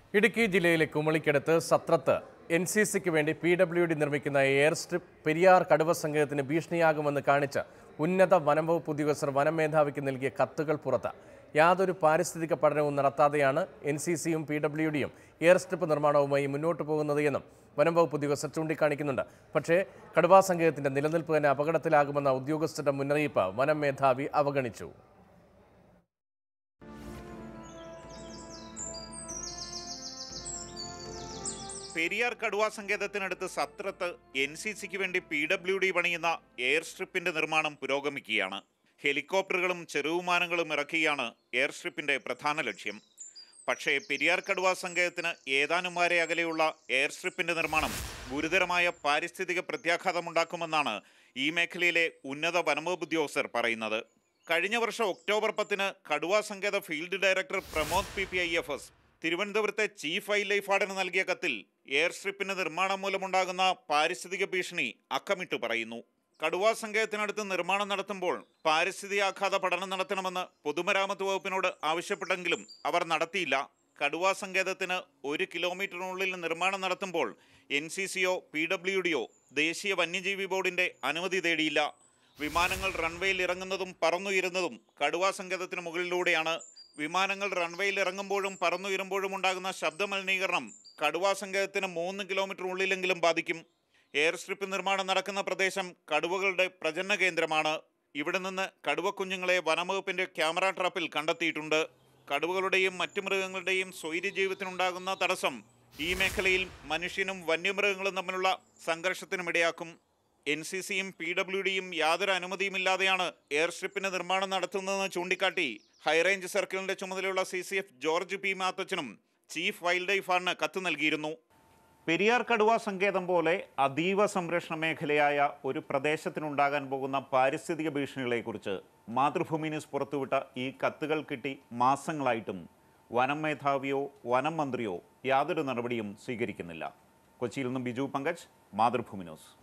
ഇടുക്കി ജില്ലയിലെ കുമളിക്കടുത്ത് സത്രത്ത് N C സിക്ക് വേണ്ടി പി ഡബ്ല്യു ഡി നിർമ്മിക്കുന്ന എയർ സ്ട്രിപ്പ് പെരിയാർ കടുവ സംഘത്തിന് ഭീഷണിയാകുമെന്ന് കാണിച്ച് ഉന്നത വനംവകുപ്പ് ഉദ്യോഗസ്ഥർ വനം മേധാവിക്ക് നൽകിയ കത്തുകൾ പുറത്ത് യാതൊരു പാരിസ്ഥിതിക പഠനവും നടത്താതെയാണ് എൻ സി സിയും പി ഡബ്ല്യു ഡിയും എയർ സ്ട്രിപ്പ് നിർമ്മാണവുമായി മുന്നോട്ട് പോകുന്നത് എന്നും വനംവകുപ്പ് ഉദ്യോഗസ്ഥർ ചൂണ്ടിക്കാണിക്കുന്നുണ്ട് പക്ഷേ കടുവാ സംഘത്തിന്റെ നിലനിൽപ്പ് തന്നെ അപകടത്തിലാകുമെന്ന ഉദ്യോഗസ്ഥരുടെ മുന്നറിയിപ്പ് വനം മേധാവി അവഗണിച്ചു പെരിയാർ കടുവാ സങ്കേതത്തിനടുത്ത് സത്രത്ത് എൻ സി സിക്ക് വേണ്ടി പി ഡബ്ല്യു ഡി പണിയുന്ന എയർ സ്ട്രിപ്പിന്റെ നിർമ്മാണം പുരോഗമിക്കുകയാണ് ഹെലികോപ്റ്ററുകളും ചെറുവിമാനങ്ങളും ഇറക്കിയാണ് എയർ സ്ട്രിപ്പിന്റെ പ്രധാന ലക്ഷ്യം പക്ഷേ പെരിയാർ കടുവാ സങ്കേതത്തിന് ഏതാനും വരെ അകലെയുള്ള എയർ സ്ട്രിപ്പിന്റെ നിർമ്മാണം ഗുരുതരമായ പാരിസ്ഥിതിക പ്രത്യാഘാതമുണ്ടാക്കുമെന്നാണ് ഈ മേഖലയിലെ ഉന്നത വനംവകുപ്പ് ഉദ്യോഗസ്ഥർ പറയുന്നത് കഴിഞ്ഞ വർഷം ഒക്ടോബർ പത്തിന് കടുവാ സങ്കേത field director Pramod P P I F S തിരുവനന്തപുരത്തെ ചീഫ് വൈൽഡ് ലൈഫ് വാർഡന് നൽകിയ കത്തിൽ എയർ സ്ട്രിപ്പിന്റെ നിർമ്മാണം മൂലമുണ്ടാകുന്ന പാരിസ്ഥിതിക ഭീഷണി അക്കമിട്ട് പറയുന്നു കടുവാ സങ്കേതത്തിനടുത്ത് നിർമ്മാണം നടത്തുമ്പോൾ പാരിസ്ഥിതികാഘാത പഠനം നടത്തണമെന്ന് പൊതുമരാമത്ത് വകുപ്പിനോട് ആവശ്യപ്പെട്ടെങ്കിലും അവർ നടത്തിയില്ല കടുവാ സങ്കേതത്തിന് ഒരു കിലോമീറ്ററിനുള്ളിൽ നിർമ്മാണം നടത്തുമ്പോൾ എൻ സി സിയോ പി ഡബ്ല്യു ഡിയോ ദേശീയ വന്യജീവി ബോർഡിന്റെ അനുമതി തേടിയില്ല വിമാനങ്ങൾ റൺവേയിൽ ഇറങ്ങുന്നതും പറന്നുയരുന്നതും കടുവാ സങ്കേതത്തിന് മുകളിലൂടെയാണ് വിമാനങ്ങൾ റൺവേയിൽ ഇറങ്ങുമ്പോഴും പറന്നുയരുമ്പോഴും ഉണ്ടാകുന്ന ശബ്ദ മലിനീകരണം കടുവാ സങ്കേതത്തിന് മൂന്ന് കിലോമീറ്റർ ഉള്ളിലെങ്കിലും ബാധിക്കും എയർ സ്ട്രിപ്പ് നിർമ്മാണം നടക്കുന്ന പ്രദേശം കടുവകളുടെ പ്രജനന കേന്ദ്രമാണ് ഇവിടെ നിന്ന് കടുവ കുഞ്ഞുങ്ങളെ വനംവകുപ്പിന്റെ ക്യാമറ ട്രാപ്പിൽ കണ്ടെത്തിയിട്ടുണ്ട് കടുവകളുടെയും മറ്റു മൃഗങ്ങളുടെയും സ്വൈര്യജീവിതത്തിനുണ്ടാകുന്ന തടസ്സം ഈ മേഖലയിൽ മനുഷ്യനും വന്യമൃഗങ്ങളും തമ്മിലുള്ള സംഘർഷത്തിനുമിടയാക്കും എൻ സി സിയും പി ഡബ്ല്യു ഡിയും യാതൊരു അനുമതിയുമില്ലാതെയാണ് എയർ സ്ട്രിപ്പിന്റെ നിർമ്മാണം നടത്തുന്നതെന്ന് ചൂണ്ടിക്കാട്ടി ഹൈറേഞ്ച് സർക്കിളിന്റെ ചുമതലയുള്ള C C F George P മാത്തച്ചനും ചീഫ് വൈൽഡ് ലൈഫ് വാർഡിന് കത്ത് നൽകിയിരുന്നു പെരിയാർ കടുവ സങ്കേതം പോലെ അതീവ സംരക്ഷണ മേഖലയായ ഒരു പ്രദേശത്തിനുണ്ടാകാൻ പോകുന്ന പാരിസ്ഥിതിക ഭീഷണികളെക്കുറിച്ച് മാതൃഭൂമി ന്യൂസ് പുറത്തുവിട്ട ഈ കത്തുകൾ കിട്ടി മാസങ്ങളായിട്ടും വനം മേധാവിയോ വനം മന്ത്രിയോ യാതൊരു നടപടിയും സ്വീകരിക്കുന്നില്ല കൊച്ചിയിൽ നിന്നും ബിജു പങ്കജ് മാതൃഭൂമി ന്യൂസ്